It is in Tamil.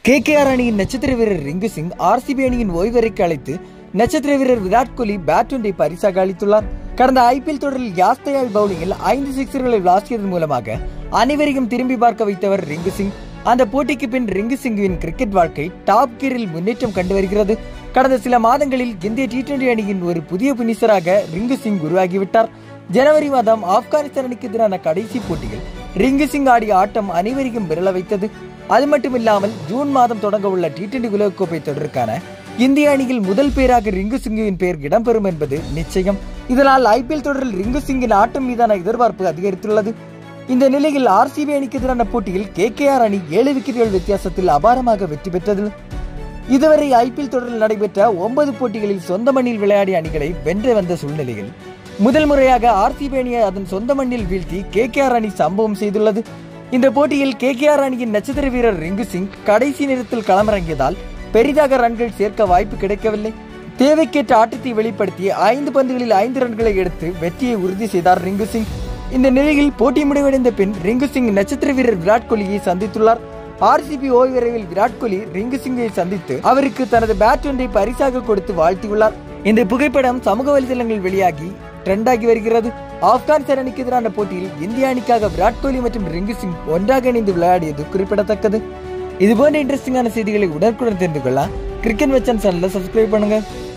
கேகேஆர் அணியின் நட்சத்திர வீரர் ரிங்கு சிங் ஆர்சிபி அணியின் ஓய்வறைக்கு அழைத்து நட்சத்திர வீரர் விராட் கோலி பேட் ஒன்றை பரிசாக அளித்துள்ளார் கடந்த ஐபிஎல் தொடரில் யாஸ்தயால் பவுலிங்கில் ஐந்து சிக்ஸர்களை விளாசியதன் மூலமாக அனைவரையும் திரும்பி பார்க்க வைத்தவர் ரிங்கு சிங் அந்த போட்டிக்கு பின் ரிங்கு சிங்குவின் கிரிக்கெட் வாழ்க்கை டாப் கியரில் முன்னேற்றம் கண்டு வருகிறது கடந்த சில மாதங்களில் இந்திய டி டுவெண்டி அணியின் ஒரு புதிய பினிஷராக ரிங்கு சிங் உருவாகிவிட்டார் ஜனவரி மாதம் ஆப்கானிஸ்தான் அணிக்கு எதிரான கடைசி போட்டியில் ரிங்கு சிங் ஆடிய ஆட்டம் அனைவரையும் விரல வைத்தது அது மட்டுமில்லாமல் ஜூன் மாதம் தொடங்க உள்ள டி டுவெண்டி உலகக்கோப்பை தொடருக்கான இந்திய அணியில் முதல் பேராக ரிங்கு சிங்குவின் பெயர் இடம்பெறும் என்பது நிச்சயம் இதனால் ஐபிஎல் தொடரில் ரிங்கு சிங்கின் ஆட்டம் மீதான எதிர்பார்ப்பு அதிகரித்துள்ளது இந்த நிலையில் ஆர்சிபி அணிக்கு எதிரான போட்டியில் கேகேஆர் அணி ஏழு விக்கெட்டுகள் வித்தியாசத்தில் அபாரமாக வெற்றி பெற்றது இதுவரை ஐபிஎல் தொடரில் நடைபெற்ற ஒன்பது போட்டிகளில் சொந்த மண்ணில் விளையாடிய அணிகளை வென்று வந்த சூழ்நிலையில் முதல் முறையாக ஆர்சிபி அணியை அதன் சொந்த மண்ணில் வீழ்த்தி கேகேஆர் அணி சம்பவம் செய்துள்ளது இந்த போட்டியில் கேகேஆர் அணியின் நட்சத்திர வீரர் ரிங்கு சிங் கடைசி நேரத்தில் களமிறங்கியதால் பெரிதாக ரன்கள் சேர்க்க வாய்ப்பு கிடைக்கவில்லை தேவைக்கேற்ற ஆட்டத்தை வெளிப்படுத்தி ஐந்து பந்துகளில் ஐந்து ரன்களை எடுத்து வெற்றியை உறுதி செய்தார் ரிங்கு சிங் இந்த நிலையில் போட்டி முடிவடைந்த பின் ரிங்கு சிங் நட்சத்திர வீரர் விராட் கோலியை சந்தித்துள்ளார் ஆர்சிபி ஓய்வரைவில் விராட் கோலி ரிங்கு சிங்கை சந்தித்து அவருக்கு தனது பேட் ஒன்றை பரிசாக கொடுத்து வாழ்த்தியுள்ளார் இந்த புகைப்படம் சமூக வலைதளங்களில் வெளியாகி ட்ரெண்டாகி வருகிறது ஆப்கானிஸ்தான் அணிக்கு எதிரான போட்டியில் இந்திய அணிக்காக விராட் கோலி மற்றும் ரிங்கு சிங் ஒன்றாக இணைந்து விளையாடியது குறிப்பிடத்தக்கது இது போன்ற இன்ட்ரெஸ்டிங்கான செய்திகளை உடனுக்குடன் தெரிந்து கொள்ள கிரிக்கெட் வச்சன் சேனலை சப்ஸ்கிரைப் பண்ணுங்க